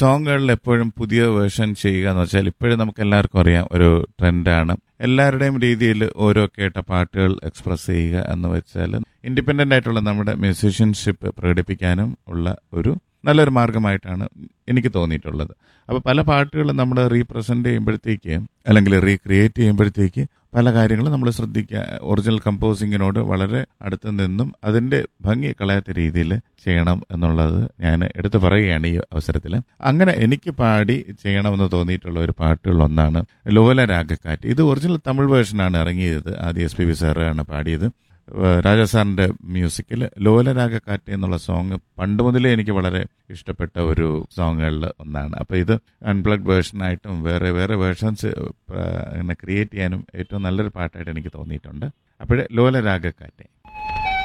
സോങ്ങുകളിൽ എപ്പോഴും പുതിയ വേർഷൻ ചെയ്യുക എന്ന് വെച്ചാൽ ഇപ്പോഴും നമുക്ക് എല്ലാവർക്കും അറിയാം ഒരു ട്രെൻഡാണ് എല്ലാവരുടെയും രീതിയിൽ ഓരോ കേട്ട പാട്ടുകൾ എക്സ്പ്രസ് ചെയ്യുക എന്ന് വെച്ചാൽ ഇൻഡിപെൻഡൻ്റ് ആയിട്ടുള്ള നമ്മുടെ മ്യൂസീഷ്യൻഷിപ്പ് പ്രകടിപ്പിക്കാനും ഉള്ള ഒരു നല്ലൊരു മാർഗമായിട്ടാണ് എനിക്ക് തോന്നിയിട്ടുള്ളത് അപ്പോൾ പല പാട്ടുകളും നമ്മൾ റീപ്രസെൻ്റ് ചെയ്യുമ്പോഴത്തേക്ക് അല്ലെങ്കിൽ റീക്രിയേറ്റ് ചെയ്യുമ്പോഴത്തേക്ക് പല കാര്യങ്ങളും നമ്മൾ ശ്രദ്ധിക്കുക ഒറിജിനൽ കമ്പോസിങ്ങിനോട് വളരെ അടുത്ത് നിന്നും അതിൻ്റെ ഭംഗി കളയാത്ത രീതിയിൽ ചെയ്യണം എന്നുള്ളത് ഞാൻ എടുത്തു പറയുകയാണ് ഈ അവസരത്തിൽ അങ്ങനെ എനിക്ക് പാടി ചെയ്യണമെന്ന് തോന്നിയിട്ടുള്ള ഒരു പാട്ടുകളൊന്നാണ് ലോല രാഗക്കാറ്റ് ഇത് ഒറിജിനൽ തമിഴ് വേർഷനാണ് ഇറങ്ങിയത് ആദ്യം എസ് പി വി സാറാണ് പാടിയത് ഏഹ് രാജാ സാറിന്റെ മ്യൂസിക്കിൽ ലോലരാഗക്കാറ്റ് എന്നുള്ള സോങ് പണ്ട് മുതലേ എനിക്ക് വളരെ ഇഷ്ടപ്പെട്ട ഒരു സോങ്ങുകളിൽ ഒന്നാണ് അപ്പോൾ ഇത് അൺപ്ലഗ് വേർഷനായിട്ടും വേറെ വേറെ വേർഷൻസ് ഇങ്ങനെ ക്രിയേറ്റ് ചെയ്യാനും ഏറ്റവും നല്ലൊരു പാട്ടായിട്ട് എനിക്ക് തോന്നിയിട്ടുണ്ട് അപ്പോഴേ ലോലരാഗക്കാറ്റ്